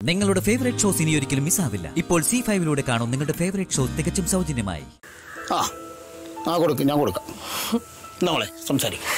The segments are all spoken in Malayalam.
നിങ്ങളുടെ ഫേവറേറ്റ് ഷോസ് ഇനി ഒരിക്കലും മിസ്സാവില്ല ഇപ്പോൾ സി ഫൈവിലൂടെ കാണും നിങ്ങളുടെ ഫേവറേറ്റ് ഷോ തികച്ചും സൗജന്യമായി ആ ആ കൊടുക്കും ഞാൻ കൊടുക്കാം നമ്മളെ സംസാരിക്കും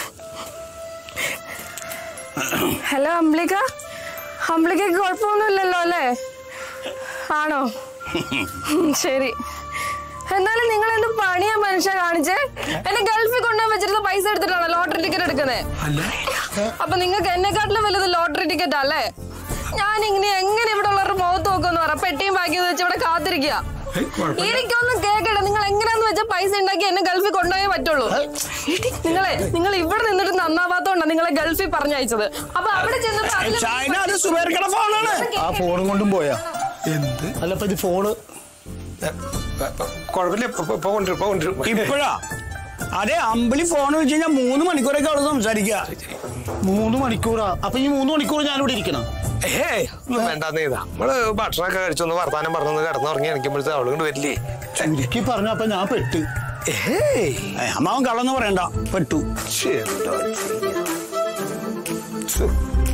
ഹലോ അംബ്ലിക അംബ്ലികക്ക് കുഴപ്പമൊന്നുമില്ലല്ലോ അല്ലേ ആണോ ഉം, ശരി എന്നാലും നിങ്ങൾ എന്ത് പണിയാ മനുഷ്യ കാണിച്ചേ എന്നെ ഗൾഫിൽ കൊണ്ടുപോയി വെച്ചിരുന്ന പൈസ എടുത്തിട്ടാണ് ലോട്ടറി ടിക്കറ്റ് എടുക്കുന്നത് അപ്പൊ നിങ്ങൾക്ക് എന്നെക്കാട്ടിലും വലുത് ലോട്ടറി ടിക്കറ്റ് അല്ലേ ഞാൻ ഇങ്ങനെ എങ്ങനെ ഇവിടെ ഉള്ളവരുടെ മുഖത്ത് നോക്കുമെന്ന് പറ പെട്ടിയും ബാക്കി വെച്ച് ഇവിടെ കാത്തിരിക്കുക എനിക്കൊന്നും കേക്കട്ടെ നിങ്ങൾ എങ്ങനെയാന്ന് വെച്ചാൽ പൈസ ഉണ്ടാക്കി എന്നെ ഗൾഫിൽ കൊണ്ടുപോയേ പറ്റുള്ളൂ നിങ്ങളെ നിങ്ങൾ ഇവിടെ നിന്നിട്ട് നന്നാവാത്തോണ്ടാ നിങ്ങളെ ഗൾഫിൽ പറഞ്ഞയച്ചത് അപ്പൊ അവിടെ ചെന്നിട്ട് അതില് ചൈന അത് സുബേർക്കടെ ഫോണാണ് ആ ഫോണും കൊണ്ടും പോയാ എന്ത് അല്ല ഇപ്പൊ ഇത് ഫോണ് കുഴപ്പമില്ല ഇപ്പൊ- ഇപ്പൊ കൊണ്ടുവരും ഇപ്പൊ കൊണ്ടുവരും ഇപ്പോഴാ അതെ അമ്പിളി ഫോൺ വെച്ച് കഴിഞ്ഞാൽ മൂന്ന് മണിക്കൂറൊക്കെ അവിടെ സംസാരിക്കുക മൂന്ന് മണിക്കൂറാ അപ്പൊ ഈ മൂന്ന് മണിക്കൂർ ഞാനിവിടെ ഇരിക്കണം ഏയ് ഒന്നും വേണ്ടെന്നേ നമ്മള് ഭക്ഷണമൊക്കെ കഴിച്ചൊന്ന് വർത്താനം പറഞ്ഞൊന്ന് കിടന്നുറങ്ങി എനിക്കുമ്പോഴത്തെ അവള് കൊണ്ട് വരില്ലേ ചുരുക്കി പറഞ്ഞ അപ്പൊ ഞാൻ പെട്ട് ഏയ് ഏ, അമ്മാവൻ കള്ളന്ന് പറയണ്ട പെട്ടു ശ്ശേ, എന്താ ചെയ്യാ? ശ്ശോ.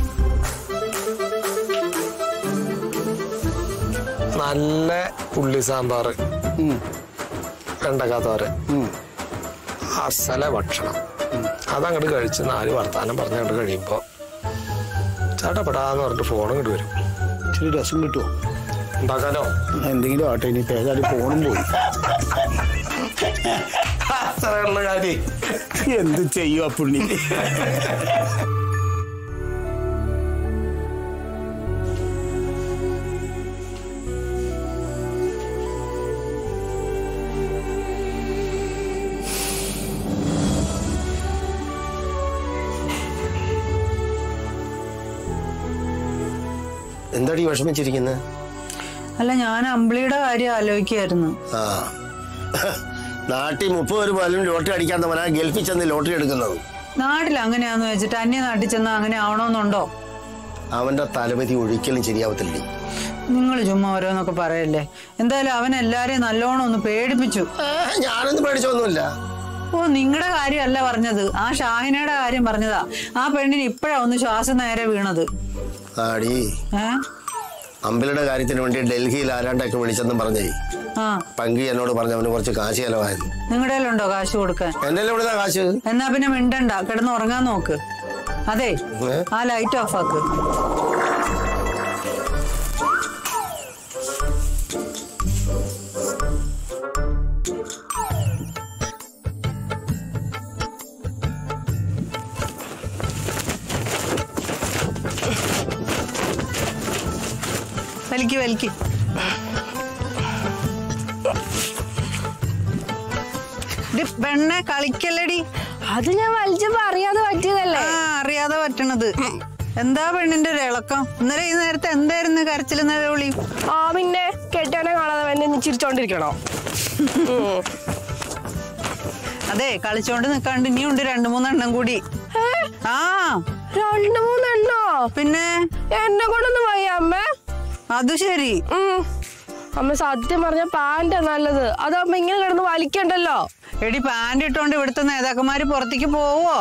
നല്ല ഉള്ളി സാമ്പാർ ഉം, വെണ്ടക്കാത്തോരൻ ഉം. അസല ഭക്ഷണം അതങ്ങോട്ട് കഴിച്ച് നാല് വർത്താനം പറഞ്ഞങ്ങോട്ട് കഴിയുമ്പോ ചാട്ടപ്പെടാന്ന് പറഞ്ഞിട്ട് ഫോൺ ഇങ്ങോട്ട് വരും ഇച്ചിരി രസം കിട്ടുമോ ഉണ്ടാക്കാലോ എന്തെങ്കിലും ആട്ടെ ഇനി ഏതായാലും ഫോണും പോയി അത്രയുള്ള കാര്യം എന്ത് ചെയ്യും ആ പുണ്ണി എന്താടി വിഷമിച്ചിരിക്കുന്നത് അല്ല ഞാൻ അമ്പിളിയുടെ കാര്യം ആലോചിക്കായിരുന്നു ആ നാട്ടിൽ മുപ്പത് ഒരു പോലും ലോട്ടറി അടിക്കാൻ തവനാ ഗൾഫിൽ ചെന്ന് ലോട്ടറി എടുക്കുന്നത് നാട്ടിൽ അങ്ങനെയാന്ന് വെച്ചിട്ട് അന്യ നാട്ടിൽ ചെന്ന് അങ്ങനെ ആവണമെന്നുണ്ടോ അവന്റെ തലപതി ഒരിക്കലും ശരിയാവത്തില്ലേ നിങ്ങൾ ചുമ്മാ ഓരോന്നൊക്കെ പറയല്ലേ എന്തായാലും അവൻ എല്ലാരെയും നല്ലോണം ഒന്ന് പേടിപ്പിച്ചു ഏ, ഞാനൊന്നും പേടിച്ചൊന്നുമില്ല ഓ നിങ്ങളുടെ കാര്യമല്ല പറഞ്ഞത് ആ ഷാഹിനയുടെ കാര്യം പറഞ്ഞതാ ആ പെണ്ണിന് ഇപ്പോഴാ ഒന്ന് ശ്വാസം നേരെ വീണത് ആടി ഏ അമ്പിളിയുടെ കാര്യത്തിന് വേണ്ടി ഡൽഹിയിൽ ആരാണ്ടൊക്കെ വിളിച്ചെന്നും പറഞ്ഞേ ആ പങ്കി എന്നോട് പറഞ്ഞു അവന് കുറച്ച് കാശ് ചെലവായിരുന്നു നിങ്ങളുടെ ഉണ്ടോ കാശ് കൊടുക്കാൻ എന്റെ എവിടുന്ന കാശ് എന്നാ പിന്നെ മിണ്ടണ്ട കിടന്ന് ഉറങ്ങാൻ നോക്ക് അതെ ഏ? ആ ലൈറ്റ് ഓഫ് ആക്ക് വലിക്ക് വലിക്ക് ഇത് പെണ്ണെ കളിക്കല്ലടി അത് ഞാൻ വലിച്ചപ്പോ അറിയാതെ പറ്റിയതല്ലേ ആ അറിയാതെ പറ്റണത് എന്താ പെണ്ണിന്റെ ഒരു ഇളക്കം ഇന്നലെ ഈ നേരത്തെ എന്തായിരുന്നു കരച്ചിൽ നിലവിളി ആ പിന്നെ കെട്ടിയവനെ കാണാതെ എന്നെ ചിരിച്ചോണ്ടിരിക്കണോ ഉം. അതെ കളിച്ചോണ്ട് നിക്കാണ്ട് ഇനിയുണ്ട് രണ്ടു മൂന്നെണ്ണം കൂടി ഏ? ആ രണ്ട് മൂന്നെണ്ണോ പിന്നെ എന്നെ കൊണ്ടൊന്നും വയ്യ അമ്മ അത് ശരി ഉം. അമ്മ സത്യം പറഞ്ഞ പാൻറ്റാ നല്ലത് അതാവുമ്പോ ഇങ്ങനെ കിടന്ന് വലിക്കണ്ടല്ലോ എടി പാന്റ് ഇട്ടോണ്ട് ഇവിടുത്തെ നേതാക്കന്മാര് പുറത്തേക്ക് പോവോ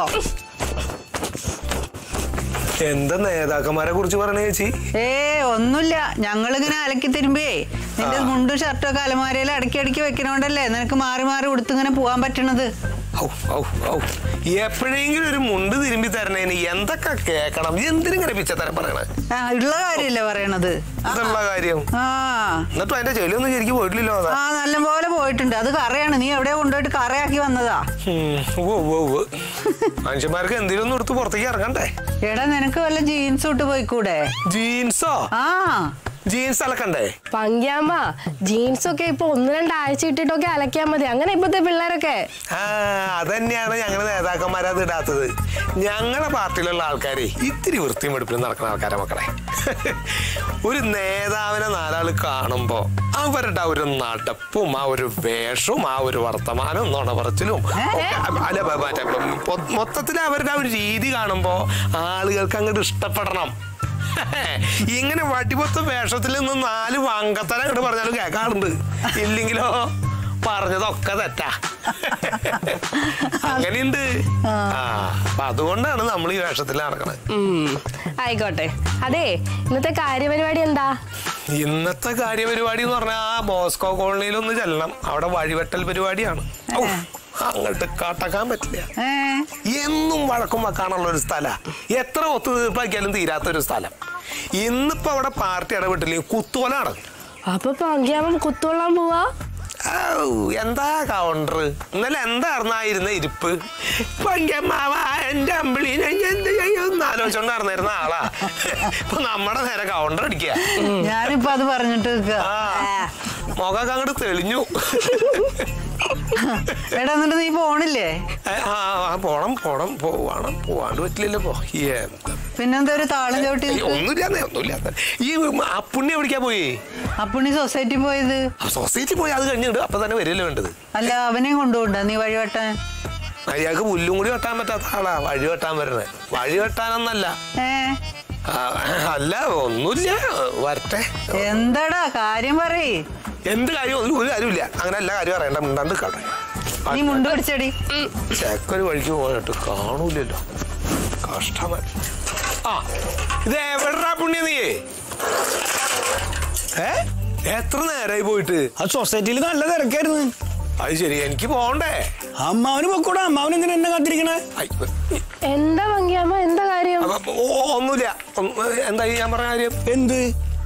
എന്താ നേതാക്കന്മാരെ കുറിച്ച് പറഞ്ഞ ചേച്ചി ഏ ഒന്നുമില്ല ഞങ്ങളിങ്ങനെ അലക്കി തിരുമ്പേ നിന്റെ മുണ്ടും ഷർട്ടും ഒക്കെ അലമാരയിൽ അടക്കി അടക്കി വെക്കണോണ്ടല്ലേ നിനക്ക് മാറി മാറി ഉടുത്തിങ്ങനെ പോവാൻ പറ്റണത് ഔ, ഔ, ഔ. എപ്പോഴെങ്കിലും ഒരു മുണ്ട് തിരുമ്പി തരണേന് എന്തൊക്കെ കേക്കണം എന്തിനിങ്ങനെ പിച്ചത്തരം പറയണേ ആ ഉള്ള കാര്യല്ലേ പറയണത് ഇതുള്ള കാര്യം ആ എന്നിട്ടും അതിന്റെ ജോലിയൊന്നും ശരിക്കും പോയിട്ടില്ലല്ലോ അതാ ആ നല്ലപോലെ പോയിട്ടുണ്ട് അത് കറയാണ് നീ എവിടെയാ കൊണ്ടുപോയിട്ട് കറയാക്കി വന്നതാ ഉം, ഉവ്വ് ഉവ്വ് ഉവ്വ്. മനുഷ്യന്മാർക്ക് എന്തെങ്കിലും ഒന്ന് എടുത്ത് പുറത്തേക്ക് ഇറങ്ങണ്ടേ എടാ നിനക്ക് വല്ല ജീൻസ് ഇട്ട് പോയിക്കൂടെ ജീൻസോ ആ ജീൻസ് അലക്കണ്ടേ പങ്കിയാമ്മ ജീൻസ് ഒക്കെ ഇപ്പൊ ഒന്ന് രണ്ടാഴ്ച ഇട്ടിട്ടൊക്കെ അലക്കിയാ മതി അങ്ങനെ ഇപ്പത്തെ പിള്ളേരൊക്കെ ആ അതന്നെയാണ് ഞങ്ങള് നേതാക്കന്മാരത് ഇടാത്തത് ഞങ്ങളെ പാർട്ടിയിലുള്ള ആൾക്കാരെ ഇത്തിരി വൃത്തിയും വെടുപ്പിലും നടക്കുന്ന ആൾക്കാരെ മക്കളെ ഒരു നേതാവിനെ നാലാള് കാണുമ്പോ അവരുടെ ആ ഒരു നടപ്പും ആ ഒരു വേഷവും ആ ഒരു വർത്തമാനവും നുണ പറച്ചിലും ഒക്കെ അല്ല ബ- മറ്റേ മൊ- മൊത്തത്തിൽ അവരുടെ ആ ഒരു രീതി കാണുമ്പോ ആളുകൾക്ക് അങ്ങോട്ട് ഇഷ്ടപ്പെടണം ഇങ്ങനെ വട്ടിപൊത്ത വേഷത്തിൽ നിന്ന് നാല് വാങ്കത്തല അങ്ങോട്ട് പറഞ്ഞാലും കേൾക്കാറുണ്ട് ഇല്ലെങ്കിലോ പറഞ്ഞതൊക്കെ തെറ്റാ അങ്ങനെയുണ്ട് ആ അപ്പൊ അതുകൊണ്ടാണ് നമ്മൾ ഈ വേഷത്തിൽ നടക്കണത് ഉം. ആയിക്കോട്ടെ അതെ ഇന്നത്തെ കാര്യപരിപാടി എന്താ ഇന്നത്തെ കാര്യപരിപാടി എന്ന് പറഞ്ഞാൽ ആ ബോസ്കോ കോളനിയിൽ ഒന്ന് ചെല്ലണം അവിടെ വഴിവെട്ടൽ പരിപാടിയാണ് ഔ, അങ്ങോട്ട് കാട്ടക്കാൻ പറ്റില്ല ഏ എന്നും വഴക്കും വെക്കാനുള്ള ഒരു സ്ഥല എത്ര ഒത്തു തീർപ്പാക്കിയാലും തീരാത്ത ഒരു സ്ഥലം ഇന്നിപ്പോ അവിടെ പാർട്ടി ഇടപെട്ടില്ലെങ്കിൽ കുത്തുകൊല നടക്കും അപ്പൊ പങ്കിയാമൻ കുത്തുകൊള്ളാൻ പോവാ ഔ, എന്താ കൗണ്ടർ ഇന്നലെ എന്തായിരുന്നായിരുന്ന ഇരിപ്പ് പങ്കമ്മാവ എന്റെ അമ്പിളീനെ ഞാൻ എന്ത് ചെയ്യുമെന്ന് ആലോചിച്ചോണ്ട് നടന്നിരുന്ന ആളാ ഇപ്പൊ നമ്മുടെ നേരെ കൗണ്ടർ അടിക്കുക ഞാനിപ്പോ അത് പറഞ്ഞിട്ട് നിൽക്കുക ആ മുഖമൊക്കെ അങ്ങോട്ട് തെളിഞ്ഞു എടാ എന്നിട്ട് നീ പോണില്ലേ ഏ, ആ ആ, പോണം പോണം പോവാണം പോവാണ്ട് പറ്റില്ലല്ലോ പോ എന്താ പിന്നെന്താ ഒരു താളം ചവിട്ടി ഏയ്, ഒന്നുമില്ലാന്നേ ഒന്നുമില്ലാത്ത ഈ അപ്പുണ്ണി എവിടേക്കാ പോയി അപ്പുണ്ണി സൊസൈറ്റി പോയത് സൊസൈറ്റി പോയി അത് കഴിഞ്ഞിട്ട് അപ്പൊ തന്നെ വരില്ലേ വേണ്ടത് അല്ല അവനെയും കൊണ്ടുപോണ്ട നീ വഴിവെട്ടാൻ അയാൾക്ക് പുല്ലും കൂടി വെട്ടാൻ പറ്റാത്ത ആളാ വഴി വെട്ടാൻ വരുന്നത് വഴി വെട്ടാനൊന്നല്ല ഏ ആ, അല്ല ഒന്നുമില്ല വരട്ടെ എന്താടാ കാര്യം പറയ് എന്ത് കാര്യം ഒന്നും ഒരു കാര്യമില്ല അങ്ങനെ എല്ലാ കാര്യം അറിയണ്ട മിണ്ടാണ്ട് കട നീ മുണ്ട് പിടിച്ചടി ചെക്കൊരു വഴിക്ക് പോയിട്ട് കാണൂലല്ലോ കഷ്ടമായി ആ ഇത് എവിടാ പുണ്യ നീ ഏ എത്ര നേരമായി പോയിട്ട് ആ സൊസൈറ്റിയിൽ നല്ല തിരക്കായിരുന്നു അത് ശരി എനിക്ക് പോണ്ടേ അമ്മാവന് പൊക്കൂടാ അമ്മാവൻ എന്തിനാ എന്നെ കാത്തിരിക്കണേ ഐ, എന്താ പങ്കിയാമ്മ എന്താ കാര്യം അപ്പൊ, ഓ, ഒന്നുമില്ല ഒന്ന് എന്താ ഈ ഞാൻ പറഞ്ഞ കാര്യം എന്ത്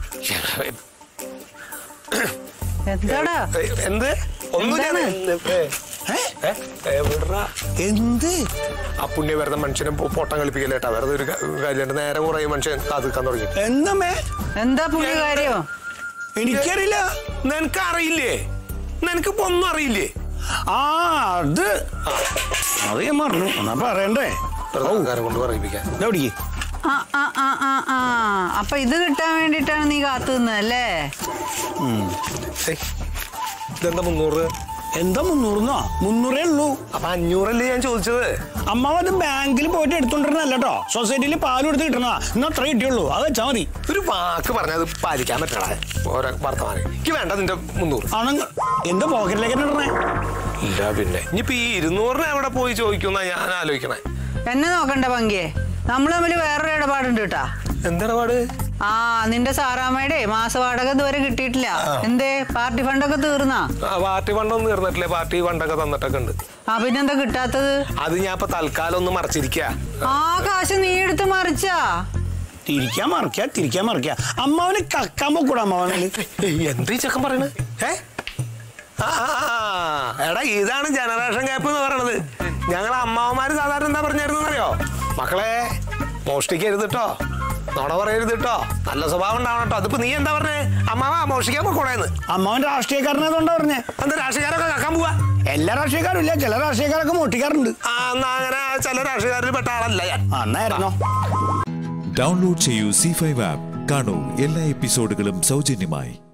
എന്താടാ ഏ, എന്ത് ഒന്നുമില്ല എന്താണ്? ഏ, ഏ, എവിടെടാ? എന്ത് ആ പുണ്യ വെറുതെ മനുഷ്യനെ പൊ- പൊട്ടം കളിപ്പിക്കല്ലേട്ടാ വെറുതെ ഒരു ക- കാര്യമുണ്ട് നേരെ കുറേ മനുഷ്യൻ കാത്തിക്കാൻ തുടങ്ങി എന്തമ്മേ എന്താ പുള്ളി കാര്യം എനിക്കറിയില്ല നിനക്ക് അറിയില്ലേ നിനക്കിപ്പോ ഒന്നും അറിയില്ലേ ആ അത് അത് ഞാൻ മറന്നു എന്നാ പറയണ്ടേ വെറുതെ ആൾക്കാരെ കൊണ്ട് പറയിപ്പിക്കാൻ ഇതാ പിടിക്ക്. ആ ആ ആ ആ ആ അപ്പൊ ഇത് കിട്ടാൻ വേണ്ടിട്ടാണ് നീ കാത്തു നിന്നല്ലേ ഏയ്, ഇതെന്താ മുന്നൂറ് എന്താ മുന്നൂറിന്നോ മുന്നൂറേ ഉള്ളൂ അപ്പൊ അഞ്ഞൂറല്ലേ ഞാൻ ചോദിച്ചത് അമ്മാവൻ അത് ബാങ്കിൽ പോയിട്ട് എടുത്തോണ്ടിരുന്നല്ല കേട്ടോ സൊസൈറ്റിയിൽ പാലും എടുത്ത് കിട്ടണ ഇന്ന് അത്ര കിട്ടിയുള്ളൂ അത് വെച്ചാ മതി ഒരു വാക്ക് പറഞ്ഞത് പാലിക്കാൻ പറ്റണേ ഓരോ വർത്തമാനം എനിക്ക് വേണ്ട നിന്റെ മുന്നൂറ് ആണെങ്കിൽ എന്താ പോക്കറ്റിലേക്ക് തന്നെ ഇടണേ ഇല്ല പിന്നെ ഇനിയിപ്പോ ഈ ഇരുന്നൂറിന് എവിടെ പോയി ചോദിക്കുന്ന ഞാൻ ആലോചിക്കണേ എന്നെ നോക്കണ്ട പങ്കിയെ നമ്മൾ തമ്മിൽ വേറൊരു ഇടപാടുണ്ട് കേട്ടാ എന്തിടപാട് ആ നിന്റെ സാറാമ്മയുടെ മാസവാടക ഇതുവരെ കിട്ടിയിട്ടില്ല എന്തേ പാർട്ടി ഫണ്ടൊക്കെ തീർന്നാ ആ പാർട്ടി ഫണ്ടൊന്നും തീർന്നിട്ടില്ലേ പാർട്ടി ഫണ്ടൊക്കെ തന്നിട്ടൊക്കെ ഉണ്ട് ആ പിന്നെന്താ കിട്ടാത്തത് അത് ഞാൻ ഇപ്പൊ തൽക്കാലം ഒന്ന് മറച്ചിരിക്ക ആ കാശ് നീ എടുത്ത് മറിച്ചാ തിരിക്കാൻ മറിക്ക തിരിക്കാൻ മറിക്ക അമ്മാവന് കക്കാൻ പൊക്കൂടാ അമ്മാവന് എന്ത് ഈ ചെക്കൻ പറയണത് ഏ ആ, ആ, ആ. എടാ ഇതാണ് ജനറേഷൻ ഗ്യാപ്പ് എന്ന് പറയണത് ഞങ്ങൾ അമ്മാവന്മാര് സാധാരണ എന്താ പറഞ്ഞിരുന്നറിയോ മക്കളെ മോഷ്ടിക്കരുത് കേട്ടോ നോണ പറയരുത് കേട്ടോ നല്ല സ്വഭാവം ഉണ്ടാവണം കേട്ടോ അതിപ്പോ നീ എന്താ പറഞ്ഞേ അമ്മാവ മോഷ്ടിക്കാൻ പോകൂടെന്ന് അമ്മാവൻ രാഷ്ട്രീയക്കാരനായതുകൊണ്ടാ പറഞ്ഞേ എന്താ രാഷ്ട്രീയക്കാരൊക്കെ കക്കാൻ പോവാ എല്ലാ രാഷ്ട്രീയക്കാരും ഇല്ല ചില രാഷ്ട്രീയക്കാരൊക്കെ മോട്ടിക്കാറുണ്ട് ആ എന്നാ അങ്ങനെ ചില രാഷ്ട്രീയക്കാരിൽ പെട്ട ആളല്ല ഞാൻ ആ എന്നായിരുന്നോ ഡൗൺലോഡ് ചെയ്യൂ സി ഫൈവ് ആപ്പ് കാണൂ എല്ലാ എപ്പിസോഡുകളും സൗജന്യമായി